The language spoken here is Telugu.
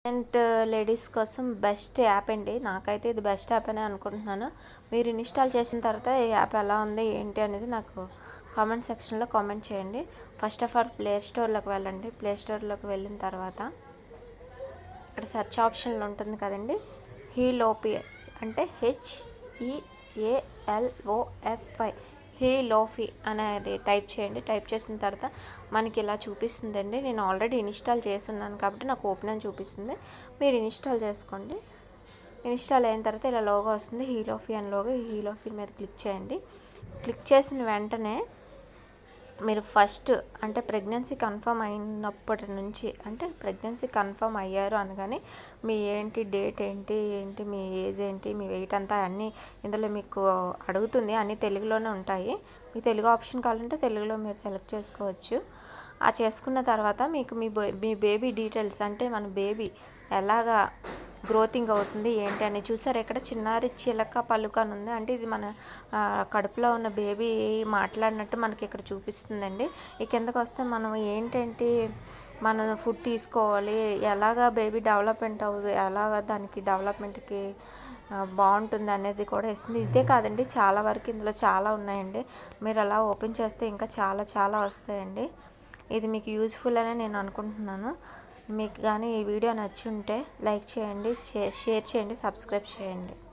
ప్రెగ్నెంట్ లేడీస్ కోసం బెస్ట్ యాప్ అండి నాకైతే ఇది బెస్ట్ యాప్ అని అనుకుంటున్నాను మీరు ఇన్స్టాల్ చేసిన తర్వాత ఈ యాప్ ఎలా ఉంది ఏంటి అనేది నాకు కామెంట్ సెక్షన్లో కామెంట్ చేయండి ఫస్ట్ ఆఫ్ ఆల్ ప్లే స్టోర్లోకి వెళ్ళండి ప్లే స్టోర్లోకి వెళ్ళిన తర్వాత ఇక్కడ సెర్చ్ ఆప్షన్లో ఉంటుంది కదండి హీలోపి అంటే హెచ్ఈఏఎల్ఓఎఫ్ఐ హీలోఫీ అనేది టైప్ చేయండి టైప్ చేసిన తర్వాత మనకి ఇలా చూపిస్తుందండి నేను ఆల్రెడీ ఇన్స్టాల్ చేస్తున్నాను కాబట్టి నాకు ఓపెన్ అని చూపిస్తుంది మీరు ఇన్స్టాల్ చేసుకోండి ఇన్స్టాల్ అయిన తర్వాత ఇలా లోగో వస్తుంది హీలోఫీ అని లోగో హీలోఫీ మీద క్లిక్ చేయండి క్లిక్ చేసిన వెంటనే మీరు ఫస్ట్ అంటే ప్రెగ్నెన్సీ కన్ఫర్మ్ అయినప్పటి నుంచి అంటే ప్రెగ్నెన్సీ కన్ఫర్మ్ అయ్యారు అనగానే మీ ఏంటి డేట్ ఏంటి ఏంటి మీ ఏజ్ ఏంటి మీ వెయిట్ అంతా అన్నీ ఇందులో మీకు అడుగుతుంది అన్నీ తెలుగులోనే ఉంటాయి మీ తెలుగు ఆప్షన్ కావాలంటే తెలుగులో మీరు సెలెక్ట్ చేసుకోవచ్చు ఆ చేసుకున్న తర్వాత మీకు మీ బే- మీ బేబీ డీటెయిల్స్ అంటే మన బేబీ ఎలాగా గ్రోతింగ్ అవుతుంది ఏంటి అని చూసారు ఇక్కడ చిన్నారి చిలక పలుక అని ఉంది అంటే ఇది మన ఆ, కడుపులో ఉన్న బేబీ మాట్లాడినట్టు మనకి ఇక్కడ చూపిస్తుందండి ఈ కిందకు వస్తే మనం ఏంటంటే మనం ఫుడ్ తీసుకోవాలి ఎలాగా బేబీ డెవలప్మెంట్ అవుతుంది ఎలాగా దానికి డెవలప్మెంట్కి ఆ, బాగుంటుంది అనేది కూడా ఇస్తుంది ఇదే కాదండి చాలా వరకు ఇందులో చాలా ఉన్నాయండి మీరు అలా ఓపెన్ చేస్తే ఇంకా చాలా చాలా వస్తాయండి ఇది మీకు యూజ్ఫుల్ అని నేను అనుకుంటున్నాను మీకు కానీ ఈ వీడియో నచ్చి ఉంటే లైక్ చేయండి షేర్ చేయండి సబ్స్క్రైబ్ చేయండి